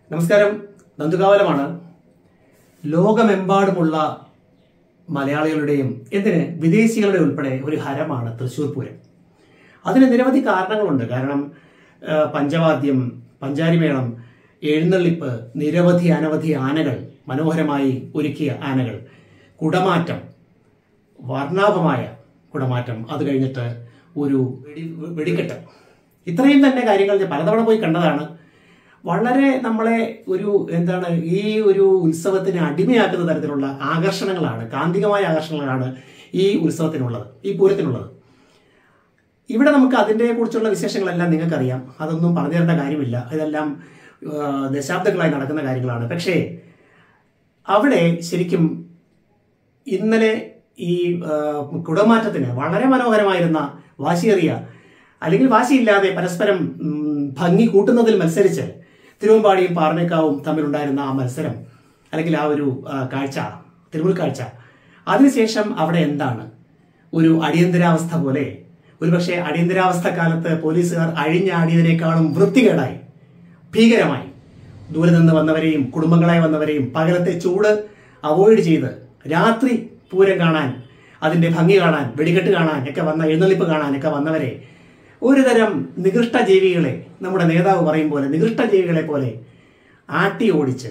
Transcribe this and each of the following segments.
നമസ്കാരം നന്ദുകാവലമാണ് ലോകമെമ്പാടുമുള്ള മലയാളികളുടെയും എന്തിന് വിദേശികളുടെ ഉൾപ്പെടെ ഒരു ഹരമാണ് തൃശ്ശൂർ പൂരം അതിന് നിരവധി കാരണങ്ങളുണ്ട് കാരണം ആ, പഞ്ചവാദ്യം പഞ്ചാരിമേളം എഴുന്നള്ളിപ്പ് നിരവധി അനവധി ആനകൾ മനോഹരമായി ഒരുക്കിയ ആനകൾ കുടമാറ്റം വർണ്ണാഭമായ കുടമാറ്റം അത് കഴിഞ്ഞിട്ട് ഒരു വെടി വെടിക്കെട്ട് ഇത്രയും തന്നെ കാര്യങ്ങൾ ഞാൻ പലതവണ പോയി കണ്ടതാണ് വളരെ നമ്മളെ ഒരു എന്താണ് ഈ ഒരു ഉത്സവത്തിന് അടിമയാക്കുന്ന തരത്തിലുള്ള ആകർഷണങ്ങളാണ് കാന്തികമായ ആകർഷണങ്ങളാണ് ഈ ഉത്സവത്തിനുള്ളത് ഈ പൂരത്തിനുള്ളത് ഇവിടെ നമുക്ക് അതിൻ്റെ കുറിച്ചുള്ള വിശേഷങ്ങളെല്ലാം നിങ്ങൾക്കറിയാം അതൊന്നും പറഞ്ഞു തരേണ്ട കാര്യമില്ല ഇതെല്ലാം ആ, ദശാബ്ദങ്ങളായി നടക്കുന്ന കാര്യങ്ങളാണ് പക്ഷേ അവിടെ ശരിക്കും ഇന്നലെ ഈ ആ, കുടമാറ്റത്തിന് വളരെ മനോഹരമായിരുന്ന വാശിയേറിയ അല്ലെങ്കിൽ വാശിയില്ലാതെ പരസ്പരം ഉം, ഭംഗി കൂട്ടുന്നതിൽ മത്സരിച്ച് തിരുവമ്പാടിയും പാറമേക്കാവും തമ്മിലുണ്ടായിരുന്ന ആ മത്സരം അല്ലെങ്കിൽ ആ ഒരു ആ, കാഴ്ച തിരുമുൽക്കാഴ്ച അതിനുശേഷം അവിടെ എന്താണ് ഒരു അടിയന്തരാവസ്ഥ പോലെ ഒരുപക്ഷെ അടിയന്തരാവസ്ഥ കാലത്ത് പോലീസുകാർ അഴിഞ്ഞാടിയതിനേക്കാളും വൃത്തികേടായി ഭീകരമായി ദൂരെ നിന്ന് വന്നവരെയും കുടുംബങ്ങളായി വന്നവരെയും പകലത്തെ ചൂട് അവോയ്ഡ് ചെയ്ത് രാത്രി പൂരം കാണാൻ അതിന്റെ ഭംഗി കാണാൻ വെടിക്കെട്ട് കാണാൻ ഒക്കെ വന്ന എഴുന്നള്ളിപ്പ് കാണാൻ ഒക്കെ വന്നവരെ ഒരുതരം നികൃഷ്ട ജീവികളെ നമ്മുടെ നേതാവ് പറയും പോലെ നികൃഷ്ട ജീവികളെ പോലെ ആട്ടി ഓടിച്ച്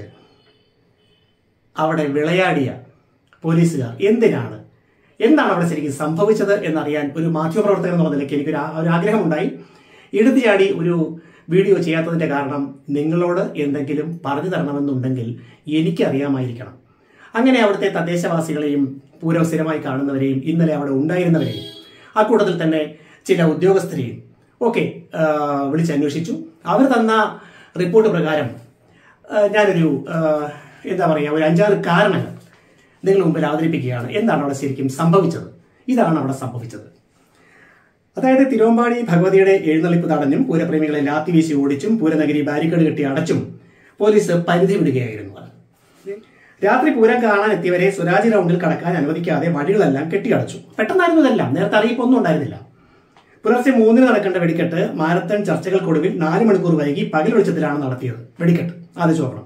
അവിടെ വിളയാടിയ പോലീസുകാർ എന്തിനാണ് എന്താണ് അവിടെ ശരിക്കും സംഭവിച്ചത് എന്നറിയാൻ ഒരു മാധ്യമപ്രവർത്തകൻ എന്നുള്ള നിലയ്ക്ക് എനിക്കൊരു ആ- ഒരു ആഗ്രഹമുണ്ടായി എടുത്തു ചാടി ഒരു വീഡിയോ ചെയ്യാത്തതിന്റെ കാരണം നിങ്ങളോട് എന്തെങ്കിലും പറഞ്ഞു തരണമെന്നുണ്ടെങ്കിൽ എനിക്കറിയാമായിരിക്കണം അങ്ങനെ അവിടുത്തെ തദ്ദേശവാസികളെയും പൂരം സ്ഥിരമായി കാണുന്നവരെയും ഇന്നലെ അവിടെ ഉണ്ടായിരുന്നവരെയും ആ കൂട്ടത്തിൽ തന്നെ ചില ഉദ്യോഗസ്ഥരെയും ഒക്കെ വിളിച്ചന്വേഷിച്ചു അവർ തന്ന റിപ്പോർട്ട് പ്രകാരം ആ, ഞാനൊരു ആ, എന്താ പറയുക ഒരു അഞ്ചാറ് കാരണങ്ങൾ നിങ്ങൾ മുമ്പിൽ അവതരിപ്പിക്കുകയാണ് എന്താണ് അവിടെ ശരിക്കും സംഭവിച്ചത് ഇതാണ് അവിടെ സംഭവിച്ചത് അതായത് തിരുവമ്പാടി ഭഗവതിയുടെ എഴുന്നള്ളിപ്പ് തടഞ്ഞും പൂരപ്രേമികളെ ലാത്തി വീശി ഓടിച്ചും പൂരനഗരി ബാരിക്കേഡ് കെട്ടി അടച്ചും പോലീസ് പരിധി വിടുകയായിരുന്നു രാത്രി പൂരം കാണാൻ എത്തിയവരെ സ്വരാജ് റൗണ്ടിൽ കടക്കാൻ അനുവദിക്കാതെ വഴികളെല്ലാം കെട്ടിയടച്ചു പെട്ടെന്നായിരുന്നു ഇതെല്ലാം നേരത്തെ അറിയിപ്പൊന്നും ഉണ്ടായിരുന്നില്ല പുലർച്ചെ മൂന്നിന് നടക്കേണ്ട വെടിക്കെട്ട് മാരത്തൺ ചർച്ചകൾക്കൊടുവിൽ നാല് മണിക്കൂർ വൈകി പകൽ വെളിച്ചത്തിലാണ് നടത്തിയത് വെടിക്കെട്ട് ആലോചിച്ച് നോക്കണം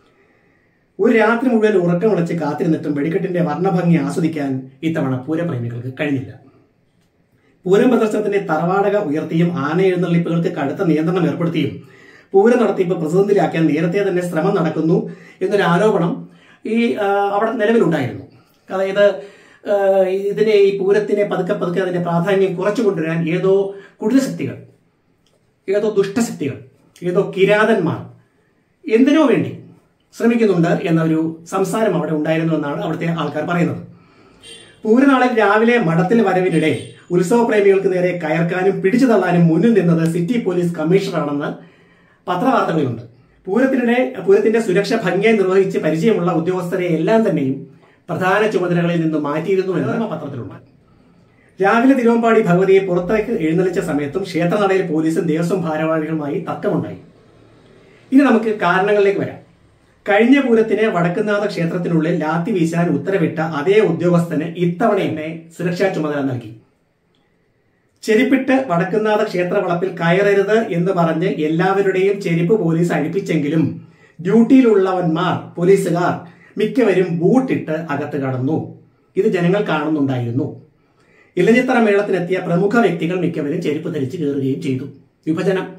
ഒരു രാത്രി മുഴുവൻ ഉറക്കം വിളച്ച് കാത്തിരുന്നിട്ടും വെടിക്കെട്ടിന്റെ വർണ്ണഭംഗി ആസ്വദിക്കാൻ ഇത്തവണ പൂരപ്രേമികൾക്ക് കഴിഞ്ഞില്ല പൂരം പ്രദർശനത്തിന്റെ തറവാടക ഉയർത്തിയും ആന എഴുന്നള്ളിപ്പുകൾക്ക് കടുത്ത നിയന്ത്രണം ഏർപ്പെടുത്തിയും പൂരം നടത്തിപ്പ് പ്രതിസന്ധിയിലാക്കാൻ നേരത്തെ തന്നെ ശ്രമം നടക്കുന്നു എന്നൊരു ആരോപണം ഈ ആ, അവിടെ നിലവിലുണ്ടായിരുന്നു അതായത് ആ, ഇതിനെ ഈ പൂരത്തിനെ പതുക്കെ പതുക്കെ അതിന്റെ പ്രാധാന്യം കുറച്ചു കൊണ്ടുവരാൻ ഏതോ കുടിലശക്തികൾ ഏതോ ദുഷ്ടശക്തികൾ ഏതോ കിരാതന്മാർ എന്തിനോ വേണ്ടി ശ്രമിക്കുന്നുണ്ട് എന്നൊരു സംസാരം അവിടെ ഉണ്ടായിരുന്നു എന്നാണ് അവിടുത്തെ ആൾക്കാർ പറയുന്നത് പൂരനാളിൽ രാവിലെ മഠത്തിൽ വരവിനിടെ ഉത്സവ പ്രേമികൾക്ക് നേരെ കയർക്കാനും പിടിച്ചു തള്ളാനും മുന്നിൽ നിന്നത് സിറ്റി പോലീസ് കമ്മീഷണറാണെന്ന് പത്രവാർത്തകളുണ്ട് പൂരത്തിനിടെ പൂരത്തിന്റെ സുരക്ഷ ഭംഗിയായി നിർവഹിച്ച് പരിചയമുള്ള ഉദ്യോഗസ്ഥരെ എല്ലാം തന്നെയും പ്രധാന ചുമതലകളിൽ നിന്ന് മാറ്റിയിരുന്നു എന്ന് പത്രത്തിലുണ്ട് രാവിലെ തിരുവമ്പാടി ഭഗവതിയെ പുറത്തേക്ക് എഴുന്നള്ളിച്ച സമയത്തും ക്ഷേത്രനടയിൽ പോലീസും ദേവസ്വം ഭാരവാഹികളുമായി തർക്കമുണ്ടായി ഇനി നമുക്ക് കാരണങ്ങളിലേക്ക് വരാം കഴിഞ്ഞ പൂരത്തിന് വടക്കുന്നാഥ ക്ഷേത്രത്തിനുള്ളിൽ ലാത്തി വീശാൻ ഉത്തരവിട്ട അതേ ഉദ്യോഗസ്ഥന് ഇത്തവണ എന്നെ സുരക്ഷാ ചുമതല നൽകി ചെരുപ്പിട്ട് വടക്കുന്നാഥ ക്ഷേത്ര വളപ്പിൽ കയറരുത് എന്ന് പറഞ്ഞ് എല്ലാവരുടെയും ചെരുപ്പ് പോലീസ് അഴിപ്പിച്ചെങ്കിലും ഡ്യൂട്ടിയിലുള്ളവന്മാർ പോലീസുകാർ മിക്കവരും ബൂട്ടിട്ട് അകത്ത് കടന്നു ഇത് ജനങ്ങൾ കാണുന്നുണ്ടായിരുന്നു ഇലഞ്ഞിത്തറ മേളത്തിനെത്തിയ പ്രമുഖ വ്യക്തികൾ മിക്കവരും ചെരുപ്പ് ധരിച്ച് കയറുകയും ചെയ്തു വിഭജനം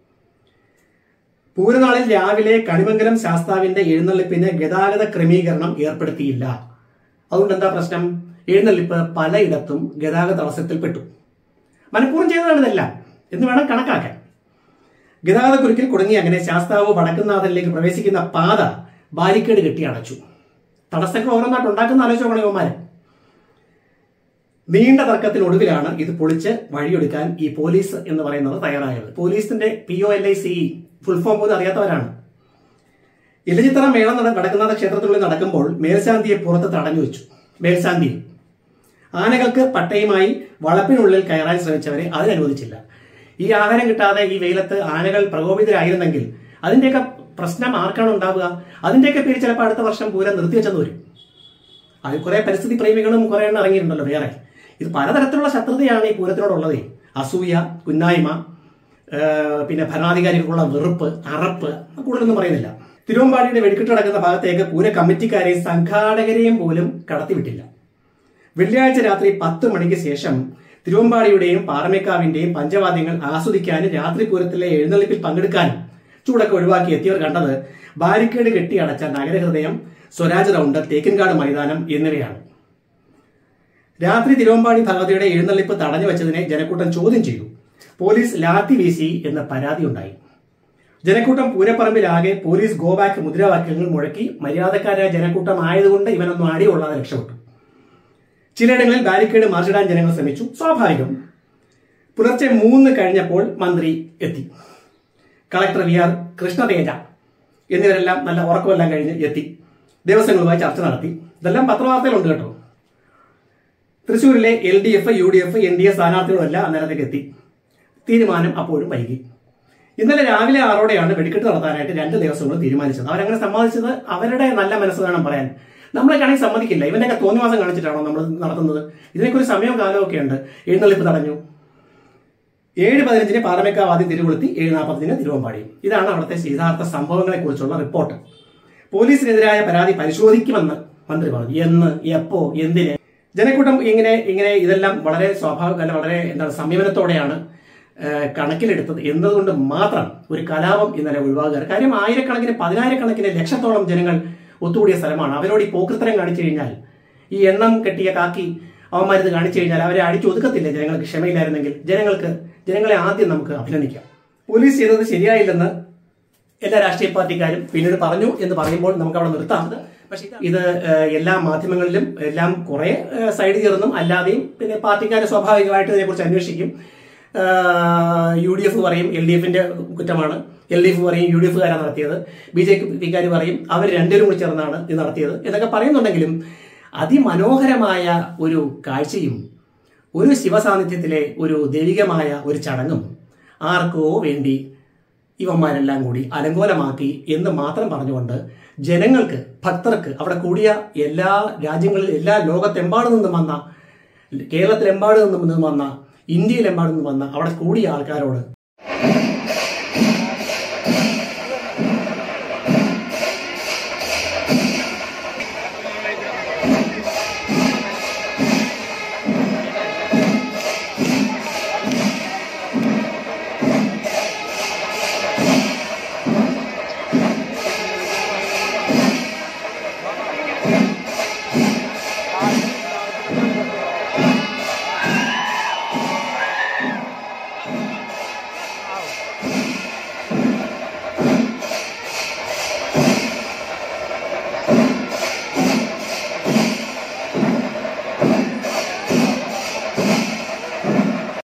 പൂരനാളിൽ രാവിലെ കണിമംഗലം ശാസ്താവിന്റെ എഴുന്നള്ളിപ്പിന് ഗതാഗത ക്രമീകരണം ഏർപ്പെടുത്തിയില്ല അതുകൊണ്ട് എന്താ പ്രശ്നം എഴുന്നള്ളിപ്പ് പലയിടത്തും ഗതാഗത തടസ്സത്തിൽപ്പെട്ടു മനഃപൂർവ്വം ചെയ്തതാണ് ഇതെല്ലാം എന്ന് വേണം കണക്കാക്കാൻ ഗതാഗത കുരുക്കിൽ കുടുങ്ങി അങ്ങനെ ശാസ്താവ് വടക്കുന്നാഥനിലേക്ക് പ്രവേശിക്കുന്ന പാത ബാരിക്കേഡ് കെട്ടി അടച്ചു തടസ്സങ്ങൾ ഓരോന്നായിട്ട് ഉണ്ടാക്കുന്ന ആലോചിച്ച് നോക്കണം ഇവന്മാര് നീണ്ട തർക്കത്തിനൊടുവിലാണ് ഇത് പൊളിച്ച് വഴിയൊടുക്കാൻ ഈ പോലീസ് എന്ന് പറയുന്നത് തയ്യാറായത് പോലീസിന്റെ P O L I C full form പോലും അറിയാത്തവരാണ് ഇലഞ്ഞിത്തറ മേളം നട വടക്കുന്നാഥ ക്ഷേത്രത്തിനുള്ളിൽ നടക്കുമ്പോൾ മേൽശാന്തിയെ പുറത്ത് തടഞ്ഞു വെച്ചു മേൽശാന്തി ആനകൾക്ക് പട്ടയുമായി വളപ്പിനുള്ളിൽ കയറാൻ ശ്രമിച്ചവരെ അതിനനുവദിച്ചില്ല ഈ ആഹാരം കിട്ടാതെ ഈ വെയിലത്ത് ആനകൾ പ്രകോപിതരായിരുന്നെങ്കിൽ അതിന്റെയൊക്കെ പ്രശ്നം ആർക്കാണ് ഉണ്ടാവുക അതിന്റെയൊക്കെ പേര് ചിലപ്പോൾ അടുത്ത വർഷം പൂരം നിർത്തിവെച്ചെന്ന് വരും അത് കുറെ പരിസ്ഥിതി പ്രേമികളും കുറെ എണ്ണം ഇറങ്ങിയിട്ടുണ്ടല്ലോ വേറെ ഇത് പലതരത്തിലുള്ള ശത്രുതയാണ് ഈ പൂരത്തിനോടുള്ളത് അസൂയ കുന്നായ്മ ആ, പിന്നെ ഭരണാധികാരികൾക്കുള്ള വെറുപ്പ് അറപ്പ് കൂടുതലൊന്നും പറയുന്നില്ല തിരുവമ്പാടിയുടെ വെടിക്കെട്ട് നടക്കുന്ന ഭാഗത്തേക്ക് പൂര കമ്മിറ്റിക്കാരെയും സംഘാടകരെയും പോലും കടത്തിവിട്ടില്ല വെള്ളിയാഴ്ച രാത്രി പത്ത് മണിക്ക് ശേഷം തിരുവമ്പാടിയുടെയും പാറമേക്കാവിന്റെയും പഞ്ചവാദ്യങ്ങൾ ആസ്വദിക്കാനും രാത്രി പൂരത്തിലെ എഴുന്നള്ളിപ്പിൽ പങ്കെടുക്കാനും ചൂടൊക്കെ ഒഴിവാക്കി എത്തിയവർ കണ്ടത് ബാരിക്കേഡ് കെട്ടി അടച്ച നഗരഹൃദയം സ്വരാജ് റൗണ്ട് തേക്കിൻകാട് മൈതാനം എന്നിവയാണ് രാത്രി തിരുവമ്പാടി ഭഗവതിയുടെ എഴുന്നള്ളിപ്പ് തടഞ്ഞു വെച്ചതിനെ ജനക്കൂട്ടം ചോദ്യം ചെയ്തു പോലീസ് ലാത്തി വീശി എന്ന പരാതി ഉണ്ടായി ജനക്കൂട്ടം പൂരപ്പറമ്പിലാകെ പോലീസ് ഗോ ബാക്ക് മുദ്രാവാക്യങ്ങൾ മുഴക്കി മര്യാദക്കാരായ ജനക്കൂട്ടം ആയതുകൊണ്ട് ഇവനൊന്നും അടികൊള്ളാതെ രക്ഷപ്പെട്ടു ചിലയിടങ്ങളിൽ ബാരിക്കേഡ് മറിച്ചിടാൻ ജനങ്ങൾ ശ്രമിച്ചു സ്വാഭാവികം പുലർച്ചെ മൂന്ന് കഴിഞ്ഞപ്പോൾ മന്ത്രി എത്തി കളക്ടർ വി ആർ കൃഷ്ണതേജ എന്നിവരെല്ലാം നല്ല ഉറക്കമെല്ലാം കഴിഞ്ഞ് എത്തി ദേവസ്വങ്ങളുമായി ചർച്ച നടത്തി ഇതെല്ലാം പത്രവാർത്തയിലുണ്ട് കേട്ടോ തൃശൂരിലെ L D F U D F N D A സ്ഥാനാർത്ഥികളെല്ലാം അന്നേരത്തേക്ക് എത്തി തീരുമാനം അപ്പോഴും വൈകി ഇന്നലെ രാവിലെ ആറോടെയാണ് വെടിക്കെട്ട് നടത്താനായിട്ട് രണ്ട് ദിവസങ്ങൾ തീരുമാനിച്ചത് അവരങ്ങനെ സമ്മതിച്ചത് അവരുടെ നല്ല മനസ്സ് വേണം പറയാൻ നമ്മളൊക്കെയാണെങ്കിൽ സമ്മതിക്കില്ല ഇവന്റെയൊക്കെ തോന്നിവാസം കാണിച്ചിട്ടാണോ നമ്മൾ നടത്തുന്നത് ഇതിനൊക്കെ ഒരു സമയവും കാലവും ഒക്കെ ഉണ്ട് എഴുന്നള്ളിപ്പ് തടഞ്ഞു ഏഴ് പതിനഞ്ചിന് പാറമേക്കാവ് ആദ്യം തിരുകൊളുത്തി ഏഴ് നാൽപ്പതിന് തിരുവമ്പാടി ഇതാണ് അവിടുത്തെ യഥാർത്ഥ സംഭവങ്ങളെ കുറിച്ചുള്ള റിപ്പോർട്ട് പോലീസിനെതിരായ പരാതി പരിശോധിക്കുമെന്ന് മന്ത്രി പറഞ്ഞു എന്ന് എപ്പോ എന്തിന് ജനക്കൂട്ടം ഇങ്ങനെ ഇങ്ങനെ ഇതെല്ലാം വളരെ സ്വാഭാവിക അല്ല വളരെ എന്താണ് സംയമനത്തോടെയാണ് ഏഹ്, കണക്കിലെടുത്തത് എന്നതുകൊണ്ട് മാത്രം ഒരു കലാപം ഇന്നലെ ഒഴിവാകുക കാര്യം ആയിരക്കണക്കിന് പതിനായിരക്കണക്കിന് ലക്ഷത്തോളം ജനങ്ങൾ ഒത്തുകൂടിയ സ്ഥലമാണ് അവരോട് ഈ പോക്കൃത്തരം കാണിച്ചു കഴിഞ്ഞാൽ ഈ എണ്ണം കെട്ടിയ കാക്കി അവന്മാരിത് കാണിച്ചു കഴിഞ്ഞാൽ അവരെ അടിച്ചു ഒതുക്കത്തില്ല ജനങ്ങൾക്ക് ക്ഷമയില്ലായിരുന്നെങ്കിൽ ജനങ്ങൾക്ക് ജനങ്ങളെ ആദ്യം നമുക്ക് അഭിനന്ദിക്കാം പോലീസ് ചെയ്തത് ശരിയായില്ലെന്ന് എല്ലാ രാഷ്ട്രീയ പാർട്ടിക്കാരും പിന്നീട് പറഞ്ഞു എന്ന് പറയുമ്പോൾ നമുക്ക് അവിടെ നിർത്താം പക്ഷേ ഇത് ഏഹ്, എല്ലാ മാധ്യമങ്ങളിലും എല്ലാം കുറെ ഏഹ്, സൈഡ് ചേർന്നും അല്ലാതെയും പിന്നെ പാർട്ടിക്കാർ സ്വാഭാവികമായിട്ട് ഇതിനെക്കുറിച്ച് അന്വേഷിക്കും യു ഡി എഫ് പറയും എൽ ഡി എഫിന്റെ കുറ്റമാണ് എൽ ഡി എഫ് പറയും യു ഡി എഫുകാരാണ് നടത്തിയത് ബി ജെ പിക്കാർ പറയും അവർ രണ്ടുപേരും കൂടി ചേർന്നാണ് ഇത് നടത്തിയത് എന്നൊക്കെ പറയുന്നുണ്ടെങ്കിലും അതിമനോഹരമായ ഒരു കാഴ്ചയും ഒരു ശിവസാന്നിധ്യത്തിലെ ഒരു ദൈവികമായ ഒരു ചടങ്ങും ആർക്കോ വേണ്ടി ഇവന്മാരെല്ലാം കൂടി അലങ്കോലമാക്കി എന്ന് മാത്രം പറഞ്ഞുകൊണ്ട് ജനങ്ങൾക്ക് ഭക്തർക്ക് അവിടെ കൂടിയ എല്ലാ രാജ്യങ്ങളിൽ എല്ലാ ലോകത്തെമ്പാടും നിന്നും വന്ന കേരളത്തിലെമ്പാടും നിന്നും വന്ന ഇന്ത്യയിലെമ്പാടും നിന്നും വന്ന അവിടെ കൂടിയ ആൾക്കാരോട്